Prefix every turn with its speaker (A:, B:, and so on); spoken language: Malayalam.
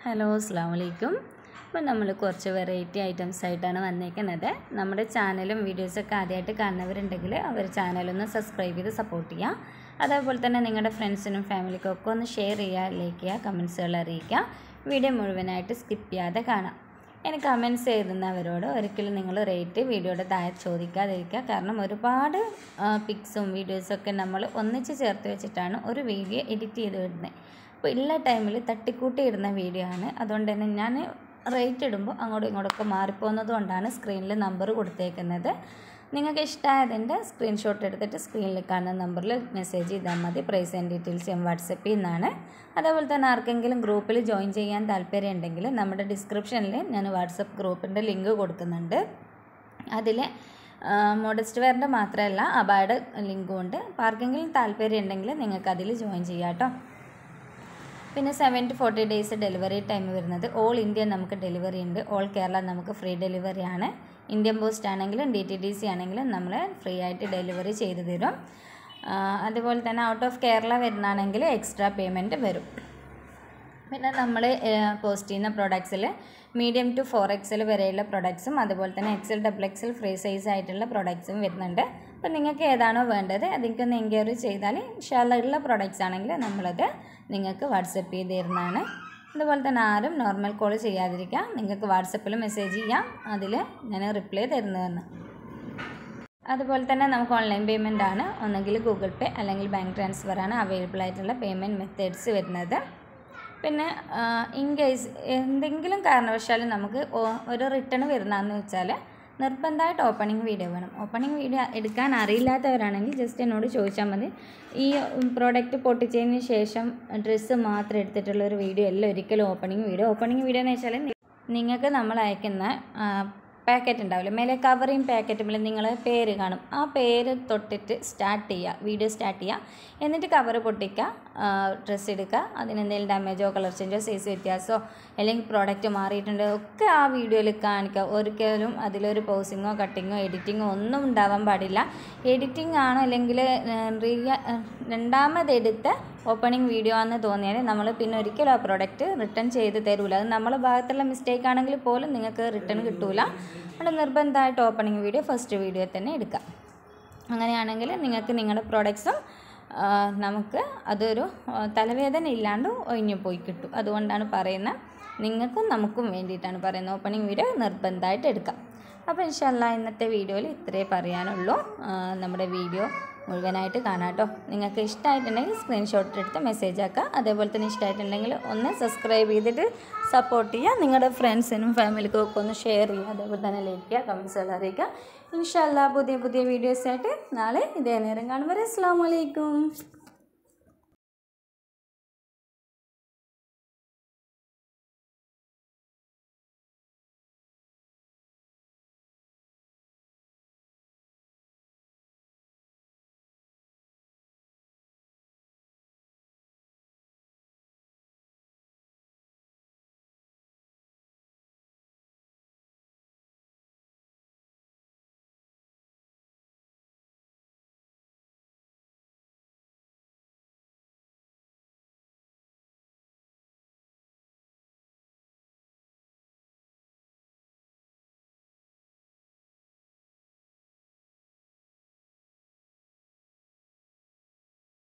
A: ഹലോ അസ്സാം വലൈക്കും അപ്പോൾ നമ്മൾ കുറച്ച് വെറൈറ്റി ഐറ്റംസ് ആയിട്ടാണ് വന്നേക്കുന്നത് നമ്മുടെ ചാനലും വീഡിയോസൊക്കെ ആദ്യമായിട്ട് കാണുന്നവരുണ്ടെങ്കിൽ അവർ ചാനലൊന്ന് സബ്സ്ക്രൈബ് ചെയ്ത് സപ്പോർട്ട് ചെയ്യുക അതേപോലെ തന്നെ നിങ്ങളുടെ ഫ്രണ്ട്സിനും ഫാമിലിക്കും ഒക്കെ ഒന്ന് ഷെയർ ചെയ്യുക ലൈക്ക് ചെയ്യുക കമൻസുകൾ അറിയിക്കുക വീഡിയോ മുഴുവനായിട്ട് സ്കിപ്പ് ചെയ്യാതെ കാണാം ഇനി കമൻസ് എഴുതുന്നവരോട് ഒരിക്കലും നിങ്ങൾ റേറ്റ് വീഡിയോയുടെ താഴെ ചോദിക്കാതിരിക്കുക കാരണം ഒരുപാട് പിക്സും വീഡിയോസൊക്കെ നമ്മൾ ഒന്നിച്ച് ചേർത്ത് വെച്ചിട്ടാണ് ഒരു വീഡിയോ എഡിറ്റ് ചെയ്ത് വിടുന്നത് അപ്പോൾ ഉള്ള ടൈമിൽ തട്ടിക്കൂട്ടി ഇടുന്ന വീഡിയോ ആണ് അതുകൊണ്ട് തന്നെ ഞാൻ റേറ്റ് ഇടുമ്പോൾ അങ്ങോട്ടും ഇങ്ങോട്ടൊക്കെ മാറിപ്പോകുന്നത് കൊണ്ടാണ് സ്ക്രീനിൽ നമ്പർ കൊടുത്തേക്കുന്നത് നിങ്ങൾക്ക് ഇഷ്ടമായതിൻ്റെ സ്ക്രീൻഷോട്ട് എടുത്തിട്ട് സ്ക്രീനിൽ കാണുന്ന നമ്പറിൽ മെസ്സേജ് ചെയ്താൽ മതി പ്രൈസ് ആൻഡ് ഡീറ്റെയിൽസ് ഞാൻ വാട്സപ്പിൽ നിന്നാണ് അതേപോലെ തന്നെ ആർക്കെങ്കിലും ഗ്രൂപ്പിൽ ജോയിൻ ചെയ്യാൻ താല്പര്യം ഉണ്ടെങ്കിൽ നമ്മുടെ ഡിസ്ക്രിപ്ഷനിൽ ഞാൻ വാട്സപ്പ് ഗ്രൂപ്പിൻ്റെ ലിങ്ക് കൊടുക്കുന്നുണ്ട് അതിൽ മോഡസ്റ്റ് വെയറിൻ്റെ മാത്രമല്ല അബായുടെ ലിങ്കും ഉണ്ട് അപ്പോൾ ആർക്കെങ്കിലും താല്പര്യം ഉണ്ടെങ്കിൽ നിങ്ങൾക്ക് അതിൽ ജോയിൻ ചെയ്യാം കേട്ടോ പിന്നെ seven to forty days delivery time വരുന്നത് ഓൾ ഇന്ത്യ നമുക്ക് ഡെലിവറി ഉണ്ട് ഓൾ കേരള നമുക്ക് ഫ്രീ ഡെലിവറി ആണ് ഇന്ത്യൻ പോസ്റ്റ് ആണെങ്കിലും ഡി ടി ഡി സി ആണെങ്കിലും നമ്മൾ ഫ്രീ ആയിട്ട് ഡെലിവറി ചെയ്തു തരും അതുപോലെ തന്നെ ഔട്ട് ഓഫ് കേരള വരുന്നതാണെങ്കിൽ എക്സ്ട്രാ പേയ്മെൻറ്റ് വരും പിന്നെ നമ്മൾ പോസ്റ്റ് ചെയ്യുന്ന പ്രോഡക്ട്സിൽ മീഡിയം ടു ഫോർ എക്സൽ വരെയുള്ള പ്രൊഡക്ട്സും അതുപോലെ തന്നെ XL double XL free size ആയിട്ടുള്ള പ്രൊഡക്ട്സും വരുന്നുണ്ട് അപ്പോൾ നിങ്ങൾക്ക് ഏതാണോ വേണ്ടത് അതിലേക്കൊന്ന് എൻക്വയറി ചെയ്താൽ ഇൻഷാല്ല ഉള്ള പ്രൊഡക്ട്സ് ആണെങ്കിൽ നമ്മളത് നിങ്ങൾക്ക് വാട്സപ്പ് ചെയ്ത് തരുന്നതാണ് അതുപോലെ തന്നെ ആരും നോർമൽ കോൾ ചെയ്യാതിരിക്കുക നിങ്ങൾക്ക് വാട്സപ്പിൽ മെസ്സേജ് ചെയ്യാം അതിൽ ഞാൻ റിപ്ലൈ തരുന്നതെന്ന് അതുപോലെ തന്നെ നമുക്ക് ഓൺലൈൻ പേയ്മെൻ്റ് ആണ് ഒന്നെങ്കിൽ ഗൂഗിൾ പേ അല്ലെങ്കിൽ ബാങ്ക് ട്രാൻസ്ഫർ ആണ് അവൈലബിൾ ആയിട്ടുള്ള പേയ്മെൻറ്റ് മെത്തേഡ്സ് വരുന്നത് പിന്നെ ഇൻ കേസ് എന്തെങ്കിലും കാരണവശാലും നമുക്ക് ഒരു റിട്ടേൺ വരുന്നതെന്ന് വെച്ചാൽ നിർബന്ധമായിട്ട് ഓപ്പണിംഗ് വീഡിയോ വേണം ഓപ്പണിംഗ് വീഡിയോ എടുക്കാൻ അറിയില്ലാത്തവരാണെങ്കിൽ ജസ്റ്റ് എന്നോട് ചോദിച്ചാൽ മതി ഈ പ്രോഡക്റ്റ് പൊട്ടിച്ചതിന് ശേഷം ഡ്രസ്സ് മാത്രം എടുത്തിട്ടുള്ള ഒരു വീഡിയോ അല്ല ഒരിക്കലും ഓപ്പണിംഗ് വീഡിയോ ഓപ്പണിംഗ് വീഡിയോ എന്ന് വെച്ചാൽ നിങ്ങൾക്ക് നമ്മൾ അയക്കുന്ന പാക്കറ്റ് ഉണ്ടാവില്ല മേലെ കവറിങ് പാക്കറ്റുമ്പോൾ നിങ്ങൾ പേര് കാണും ആ പേര് തൊട്ടിട്ട് സ്റ്റാർട്ട് ചെയ്യുക വീഡിയോ സ്റ്റാർട്ട് ചെയ്യുക എന്നിട്ട് കവർ പൊട്ടിക്കുക ഡ്രസ്സ് എടുക്കുക അതിനെന്തെങ്കിലും ഡാമേജോ കളർ ചേഞ്ചോ സൈസ് വ്യത്യാസമോ അല്ലെങ്കിൽ പ്രോഡക്റ്റ് മാറിയിട്ടുണ്ടോ ഒക്കെ ആ വീഡിയോയിൽ കാണിക്കുക ഒരിക്കലും അതിലൊരു പോസിങ്ങോ കട്ടിങ്ങോ എഡിറ്റിങ്ങോ ഒന്നും ഉണ്ടാവാൻ പാടില്ല എഡിറ്റിംഗ് ആണോ അല്ലെങ്കിൽ റിയ രണ്ടാമത് എടുത്ത ഓപ്പണിംഗ് വീഡിയോ ആണെന്ന് തോന്നിയാൽ നമ്മൾ പിന്നെ ഒരിക്കലും ആ പ്രോഡക്റ്റ് റിട്ടേൺ ചെയ്ത് തരൂല അത് നമ്മളെ ഭാഗത്തുള്ള മിസ്റ്റേക്ക് ആണെങ്കിൽ പോലും നിങ്ങൾക്ക് റിട്ടേൺ കിട്ടൂല അവിടെ നിർബന്ധമായിട്ട് ഓപ്പണിംഗ് വീഡിയോ ഫസ്റ്റ് വീഡിയോ തന്നെ എടുക്കാം അങ്ങനെയാണെങ്കിൽ നിങ്ങൾക്ക് നിങ്ങളുടെ പ്രോഡക്ട്സും നമുക്ക് അതൊരു തലവേദന ഇല്ലാണ്ട് ഒഴിഞ്ഞു പോയി കിട്ടും അതുകൊണ്ടാണ് പറയുന്നത് നിങ്ങൾക്കും നമുക്കും വേണ്ടിയിട്ടാണ് പറയുന്നത് ഓപ്പണിംഗ് വീഡിയോ നിർബന്ധമായിട്ട് എടുക്കാം അപ്പോൾ ഇൻഷല്ല ഇന്നത്തെ വീഡിയോയിൽ ഇത്രേ പറയാനുള്ളൂ നമ്മുടെ വീഡിയോ മുഴുവനായിട്ട് കാണാം കേട്ടോ നിങ്ങൾക്ക് ഇഷ്ടമായിട്ടുണ്ടെങ്കിൽ സ്ക്രീൻഷോട്ട് എടുത്ത് മെസ്സേജ് ആക്കുക അതേപോലെ തന്നെ ഇഷ്ടമായിട്ടുണ്ടെങ്കിൽ ഒന്ന് സബ്സ്ക്രൈബ് ചെയ്തിട്ട് സപ്പോർട്ട് ചെയ്യുക നിങ്ങളുടെ ഫ്രണ്ട്സിനും ഫാമിലിക്കും ഒക്കെ ഒന്ന് ഷെയർ ചെയ്യുക അതേപോലെ തന്നെ ലൈക്ക് ചെയ്യുക കമൻസുകൾ അറിയിക്കുക ഇൻഷല്ല പുതിയ പുതിയ വീഡിയോസായിട്ട് നാളെ ഇതേ നേരം കാണുമ്പോൾ അസ്സാം വലൈക്കും